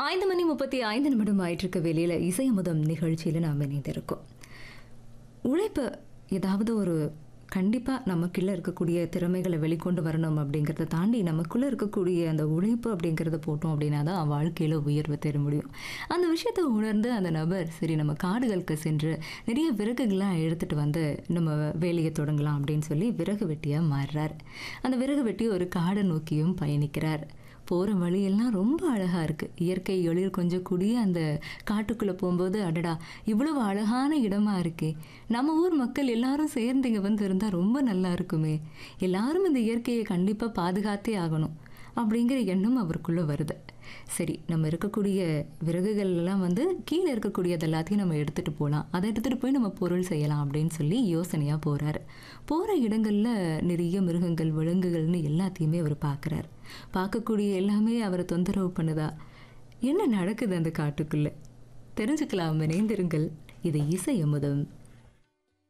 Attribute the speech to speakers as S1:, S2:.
S1: ஐந்து மணி முப்பத்தி ஐந்து நிமிடம் ஆயிட்டிருக்க வெளியில் இசையமுதம் நிகழ்ச்சியில் நாம் இணைந்திருக்கோம் உழைப்பு ஏதாவது ஒரு கண்டிப்பாக நமக்குள்ளே இருக்கக்கூடிய திறமைகளை வெளிக்கொண்டு வரணும் அப்படிங்கிறத தாண்டி நமக்குள்ளே இருக்கக்கூடிய அந்த உழைப்பு அப்படிங்கிறத போட்டோம் அப்படின்னா தான் வாழ்க்கையில் உயர்வு பெற முடியும் அந்த விஷயத்தை உணர்ந்து அந்த நபர் சரி நம்ம காடுகளுக்கு சென்று நிறைய விறகுகள்லாம் எடுத்துகிட்டு வந்து நம்ம வேலையை தொடங்கலாம் அப்படின்னு சொல்லி விறகு வெட்டியாக மாறுறார் அந்த விறகு வெட்டி ஒரு காடை நோக்கியும் பயணிக்கிறார் போகிற வழியெல்லாம் ரொம்ப அழகாக இருக்குது இயற்கை எழில் கொஞ்சம் கூடிய அந்த காட்டுக்குள்ளே போகும்போது அடடா இவ்வளவு அழகான இடமா இருக்கே நம்ம ஊர் மக்கள் எல்லாரும் சேர்ந்து இங்கே வந்து இருந்தால் ரொம்ப நல்லா இருக்குமே எல்லாரும் இந்த இயற்கையை கண்டிப்பாக பாதுகாத்தே ஆகணும் அப்படிங்கிற எண்ணம் அவருக்குள்ளே வருது சரி நம்ம இருக்கக்கூடிய விறகுகள் எல்லாம் வந்து கீழே இருக்கக்கூடியது எல்லாத்தையும் நம்ம எடுத்துகிட்டு போகலாம் அதை எடுத்துகிட்டு போய் நம்ம பொருள் செய்யலாம் அப்படின்னு சொல்லி யோசனையாக போகிறாரு போகிற இடங்களில் நிறைய மிருகங்கள் விலங்குகள்னு எல்லாத்தையுமே அவர் பார்க்குறாரு பார்க்கக்கூடிய எல்லாமே அவரை தொந்தரவு பண்ணுதா என்ன நடக்குது அந்த காட்டுக்குள்ளே தெரிஞ்சுக்கலாம் இணைந்திருங்கள் இது இசை அமுதம்